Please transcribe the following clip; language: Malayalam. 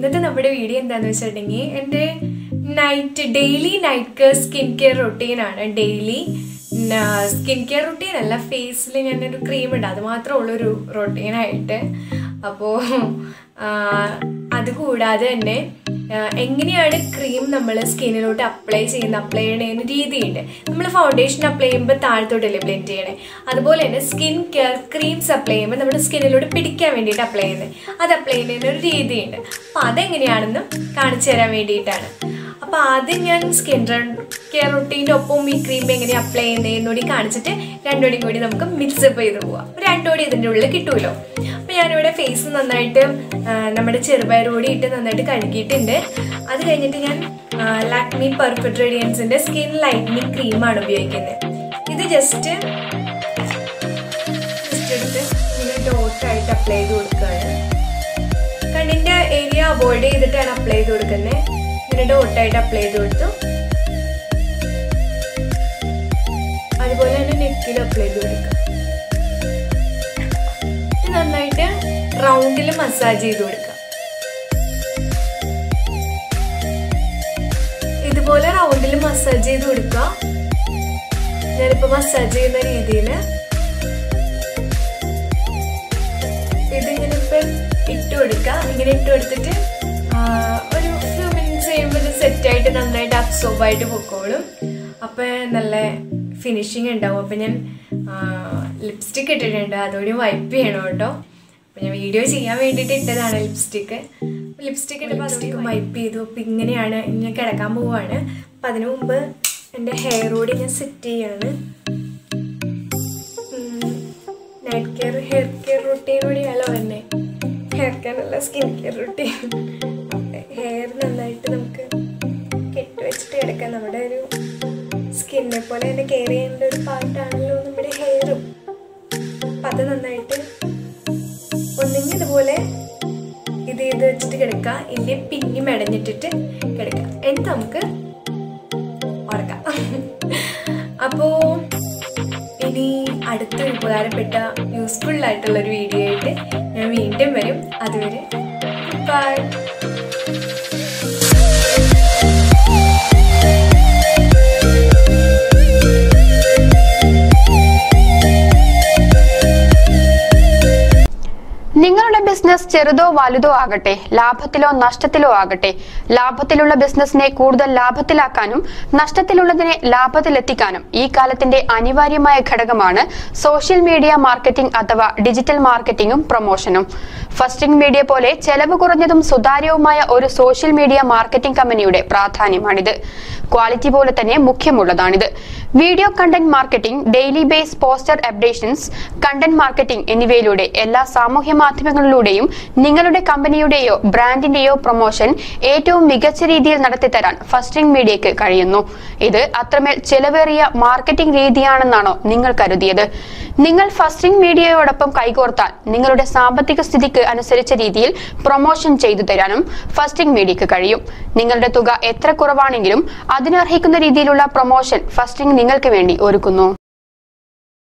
ഇന്നത്തെ നമ്മുടെ വീഡിയോ എന്താന്ന് വെച്ചിട്ടുണ്ടെങ്കിൽ എൻ്റെ night daily night care skin care റൊട്ടീനാണ് ഡെയിലി സ്കിൻ കെയർ റൊട്ടീൻ അല്ല ഫേസിൽ ഞാനൊരു ക്രീം ഉണ്ട് അത് മാത്രമേ ഉള്ളൊരു റൊട്ടീനായിട്ട് അപ്പോൾ അതുകൂടാതെ തന്നെ ആ, എങ്ങനെയാണ് ക്രീം നമ്മൾ സ്കിന്നിലോട്ട് അപ്ലൈ ചെയ്യുന്ന അപ്ലൈ ചെയ്യണ രീതിയുണ്ട് നമ്മൾ ഫൗണ്ടേഷൻ അപ്ലൈ ചെയ്യുമ്പോൾ താഴത്തോട്ടല്ലേ ബ്ലെൻഡ് ചെയ്യണേ അതുപോലെ തന്നെ സ്കിൻ കെയർ ക്രീംസ് അപ്ലൈ ചെയ്യുമ്പോൾ നമ്മുടെ സ്കിന്നിലോട്ട് പിടിക്കാൻ വേണ്ടിയിട്ട് അപ്ലൈ ചെയ്യുന്നത് അത് അപ്ലൈ ചെയ്യുന്നതിന് ഒരു രീതിയുണ്ട് അപ്പോൾ അതെങ്ങനെയാണെന്ന് കാണിച്ചു തരാൻ വേണ്ടിയിട്ടാണ് അപ്പോൾ ആദ്യം ഞാൻ സ്കിൻ കെയർ റൊട്ടീൻ്റെ ഒപ്പം ഈ ക്രീം എങ്ങനെ അപ്ലൈ ചെയ്യുന്നതെന്ന് കൂടി കാണിച്ചിട്ട് രണ്ടുകൂടി കൂടി നമുക്ക് മിക്സപ്പ് ചെയ്ത് പോവാം അപ്പോൾ രണ്ടുകൂടി ഇതിൻ്റെ ഉള്ളിൽ കിട്ടുമല്ലോ അപ്പോൾ ഞാനിവിടെ ഫേസ് നന്നായിട്ട് ആ, നമ്മുടെ ചെറുപയർ കൂടി ഇട്ട് നന്നായിട്ട് കഴുകിയിട്ടുണ്ട് അത് കഴിഞ്ഞിട്ട് ഞാൻ ലാക്മി പെർഫെക്റ്റ് റേഡിയൻസിൻ്റെ സ്കിൻ ലൈറ്റനിങ് ക്രീമാണ് ഉപയോഗിക്കുന്നത് ഇത് ജസ്റ്റ് ജസ്റ്റ് എടുത്ത് ഇങ്ങനെ ഡോട്ടായിട്ട് അപ്ലൈ ചെയ്ത് കൊടുക്കുകയാണ് കണ്ണിൻ്റെ ഏരിയ അവോയ്ഡ് ചെയ്തിട്ടാണ് അപ്ലൈ ചെയ്ത് കൊടുക്കുന്നത് ഇങ്ങനെ ഡോട്ടായിട്ട് അപ്ലൈ ചെയ്ത് കൊടുത്തു അതുപോലെ തന്നെ നെക്കിൽ അപ്ലൈ ചെയ്ത് കൊടുക്കുക ഇത് നന്നായിട്ട് റൗണ്ടിൽ മസാജ് ചെയ്ത് കൊടുക്കുക ഇതുപോലെ റൗണ്ടിൽ മസാജ് ചെയ്ത് കൊടുക്കുക ഞാനിപ്പോൾ മസാജ് ചെയ്യുന്ന രീതിയിൽ ഇതിങ്ങനെ ഇപ്പം ഇട്ട് കൊടുക്കുക ഇങ്ങനെ ഇട്ട് കൊടുത്തിട്ട് ആ, ഒരു ഫ്യൂ മിനിറ്റ്സ് കഴിയുമ്പോൾ ഇത് സെറ്റായിട്ട് നന്നായിട്ട് അബ്സോർബ് ആയിട്ട് പൊക്കോളും അപ്പം നല്ല ഫിനിഷിങ് ഉണ്ടാവും അപ്പം ഞാൻ ലിപ്സ്റ്റിക് ഇട്ടിട്ടുണ്ട് അതോടെ വൈപ്പ് ചെയ്യണം കേട്ടോ അപ്പം ഞാൻ വീഡിയോ ചെയ്യാൻ വേണ്ടിയിട്ട് ഇട്ടതാണ് ലിപ്സ്റ്റിക്ക് ലിപ്സ്റ്റിക് ഇട്ടപ്പോൾ ലിപ്സ്റ്റിക്ക് വൈപ്പ് ചെയ്തു അപ്പം ഇങ്ങനെയാണ് ഞാൻ കിടക്കാൻ പോവുകയാണ് അപ്പം അതിനു മുമ്പ് എൻ്റെ ഹെയർ കൂടി ഞാൻ സെറ്റ് ചെയ്യാണ് night care hair care routine കൂടിയാലോ തന്നെ ഹെയർ കെയർ അല്ല സ്കിൻ കെയർ റുട്ടീൻ ഹെയർ നന്നായിട്ട് നമുക്ക് കെട്ടി വെച്ചിട്ട് കിടക്കാം നമ്മുടെ ഒരു സ്കിന്നെ പോലെ തന്നെ കെയർ ചെയ്യേണ്ട ഒരു പാർട്ടാണല്ലോ നമ്മുടെ ഹെയറും അപ്പം അത് നന്നായിട്ട് ഒന്നെങ്കിൽ ഇതുപോലെ ഇത് ചെയ്ത് വെച്ചിട്ട് കിടക്കുക ഇല്ലേ പിന്നി മെടഞ്ഞിട്ടിട്ട് കിടക്കുക എന്നിട്ട് നമുക്ക് ഉറക്കാം അപ്പോൾ ഇനി അടുത്തൊരു ഉപകാരപ്പെട്ട യൂസ്ഫുൾ ആയിട്ടുള്ള ഒരു വീഡിയോ ആയിട്ട് ഞാൻ വീണ്ടും വരും അതുവരെ ബൈ നിങ്ങളുടെ ബിസിനസ് ചെറുതോ വലുതോ ആകട്ടെ ലാഭത്തിലോ നഷ്ടത്തിലോ ആകട്ടെ ലാഭത്തിലുള്ള ബിസിനസിനെ കൂടുതൽ ലാഭത്തിലാക്കാനും നഷ്ടത്തിലുള്ളതിനെ ലാഭത്തിലെത്തിക്കാനും ഈ കാലത്തിന്റെ അനിവാര്യമായ ഘടകമാണ് സോഷ്യൽ മീഡിയ മാർക്കറ്റിംഗ് അഥവാ ഡിജിറ്റൽ മാർക്കറ്റിംഗും പ്രൊമോഷനും ഫസ്റ്റിംഗ് മീഡിയ പോലെ ചെലവ് കുറഞ്ഞതും സുതാര്യവുമായ ഒരു സോഷ്യൽ മീഡിയ മാർക്കറ്റിംഗ് കമ്പനിയുടെ പ്രാധാന്യമാണിത് ക്വാളിറ്റി പോലെ തന്നെ മുഖ്യമുള്ളതാണിത് video content marketing daily base poster updations content marketing എന്നിവയിലൂടെ എല്ലാ സാമൂഹ്യ മാധ്യമങ്ങളിലൂടെയും നിങ്ങളുടെ കമ്പനിയുടെയോ ബ്രാൻഡിന്റെയോ പ്രൊമോഷൻ ഏറ്റവും മികച്ച രീതിയിൽ നടത്തിത്തരാൻ ഫസ്റ്റിംഗ് മീഡിയയ്ക്ക് കഴിയുന്നു ഇത് അത്രമേൽ ചെലവേറിയ മാർക്കറ്റിംഗ് രീതിയാണെന്നാണോ നിങ്ങൾ കരുതിയത് നിങ്ങൾ ഫസ്റ്റിംഗ് മീഡിയയോടൊപ്പം കൈകോർത്താൽ നിങ്ങളുടെ സാമ്പത്തിക സ്ഥിതിക്ക് അനുസരിച്ച രീതിയിൽ പ്രൊമോഷൻ ചെയ്തു തരാനും ഫസ്റ്റിംഗ് മീഡിയയ്ക്ക് കഴിയും നിങ്ങളുടെ തുക എത്ര കുറവാണെങ്കിലും അതിനർഹിക്കുന്ന രീതിയിലുള്ള പ്രൊമോഷൻ ഫസ്റ്റിംഗ് നിങ്ങൾക്ക് വേണ്ടി ഒരുക്കുന്നു